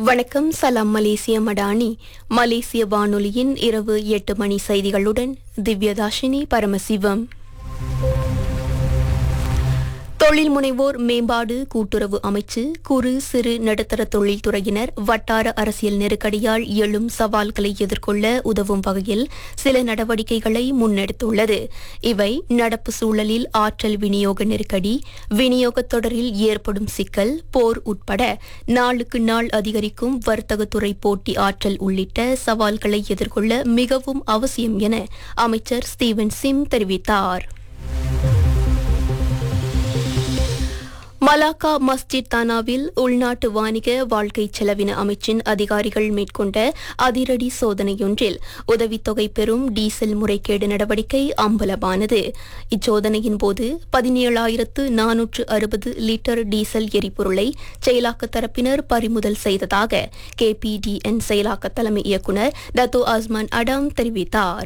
வணக்கம் சலாம் மலேசிய மடானி மலேசிய வானொலியின் இரவு எட்டு மணி செய்திகளுடன் திவ்யதாஷினி பரமசிவம் தொழில் முனைவோர் மேம்பாடு கூட்டுறவு அமைச்சு குறு சிறு நடுத்தர தொழில்துறையினர் வட்டார அரசியல் நெருக்கடியால் எழும் சவால்களை எதிர்கொள்ள உதவும் வகையில் சில நடவடிக்கைகளை முன்னெடுத்துள்ளது இவை நடப்பு சூழலில் ஆற்றல் விநியோக நெருக்கடி விநியோகத் தொடரில் ஏற்படும் சிக்கல் போர் உட்பட நாளுக்கு நாள் அதிகரிக்கும் வர்த்தகத்துறை போட்டி ஆற்றல் உள்ளிட்ட சவால்களை எதிர்கொள்ள மிகவும் அவசியம் என அமைச்சர் ஸ்டீவன் சிம் தெரிவித்தார் மலாக்கா மஸ்ஜித் தானாவில் உள்நாட்டு வாணிக வாழ்க்கை செலவின அமைச்சின் அதிகாரிகள் மேற்கொண்ட அதிரடி சோதனையொன்றில் உதவித்தொகை பெறும் டீசல் முறைகேடு நடவடிக்கை அம்பலமானது இச்சோதனையின் போது பதினேழாயிரத்து நானூற்று அறுபது லிட்டர் டீசல் எரிபொருளை செயலாக்க தரப்பினர் பறிமுதல் செய்ததாக கேபிடிஎன் செயலாக்க தலைமை இயக்குநர் டத்தோ அஸ்மான் அடாம் தெரிவித்தார்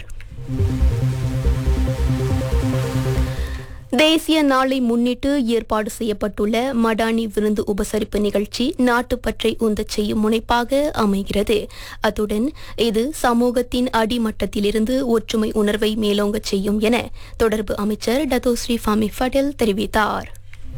தேசிய நாளை முன்னிட்டு ஏற்பாடு செய்யப்பட்டுள்ள மடானி விருந்து உபசரிப்பு நிகழ்ச்சி நாட்டுப்பற்றை உந்தச் செய்யும் முனைப்பாக அமைகிறது அத்துடன் இது சமூகத்தின் அடிமட்டத்திலிருந்து ஒற்றுமை உணர்வை மேலோங்கச் செய்யும் என தொடர்பு அமைச்சர் டத்தோஸ்ரீ ஃபாமி ஃபடேல் தெரிவித்தார்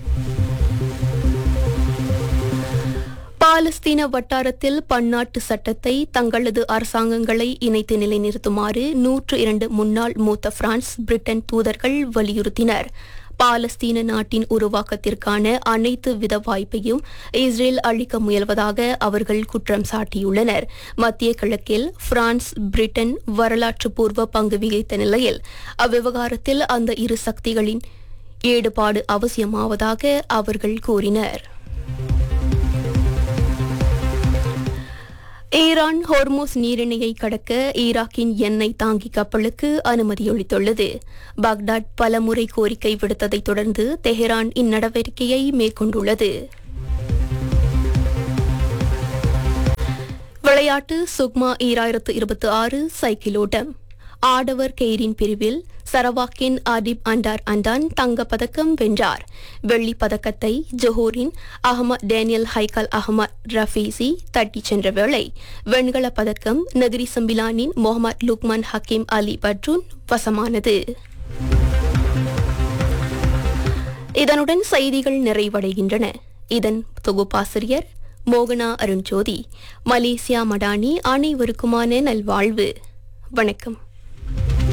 பாலஸ்தீன வட்டாரத்தில் பன்னாட்டு சட்டத்தை தங்களது அரசாங்கங்களை இணைத்து நிலைநிறுத்துமாறு நூற்று இரண்டு முன்னாள் மூத்த பிரான்ஸ் பிரிட்டன் தூதர்கள் வலியுறுத்தினர் பாலஸ்தீன நாட்டின் உருவாக்கத்திற்கான அனைத்து வித வாய்ப்பையும் இஸ்ரேல் அளிக்க முயல்வதாக அவர்கள் குற்றம் சாட்டியுள்ளனர் மத்திய கிழக்கில் பிரான்ஸ் பிரிட்டன் வரலாற்று பூர்வ பங்கு வகித்த நிலையில் அவ்விவகாரத்தில் அந்த இரு சக்திகளின் ஈடுபாடு அவசியமாவதாக அவர்கள் கூறினர் ஈரான் ஹோர்மோஸ் நீரிணையை கடக்க ஈராக்கின் எண்ணெய் தாங்கி கப்பலுக்கு அனுமதியளித்துள்ளது பாக்தாட் பலமுறை கோரிக்கை விடுத்ததைத் தொடர்ந்து தெஹரான் இந்நடவடிக்கையை மேற்கொண்டுள்ளது விளையாட்டு சுக்மா ஈராயிரத்து இருபத்தி ஆறு சைக்கிள் ஓட்டம் ஆடவர் கெய்ரின் பிரிவில் சரவாக்கின் ஆடிப் அண்டார் அண்டான் தங்கப்பதக்கம் வென்றார் வெள்ளிப் பதக்கத்தை ஜொஹூரின் Ahmad Daniel Haikal Ahmad Rafizi தட்டிச் சென்ற வேளை வெண்கலப் பதக்கம் நகரி சம்பிலானின் முகமது லுக்மான் ஹக்கீம் அலி பட்ரூன் வசமானது இதனுடன் செய்திகள் நிறைவடைகின்றன இதன் தொகுப்பாசிரியர் மோகனா அருண்ஜோதி மலேசியா மடானி அனைவருக்குமான நல்வாழ்வு வணக்கம்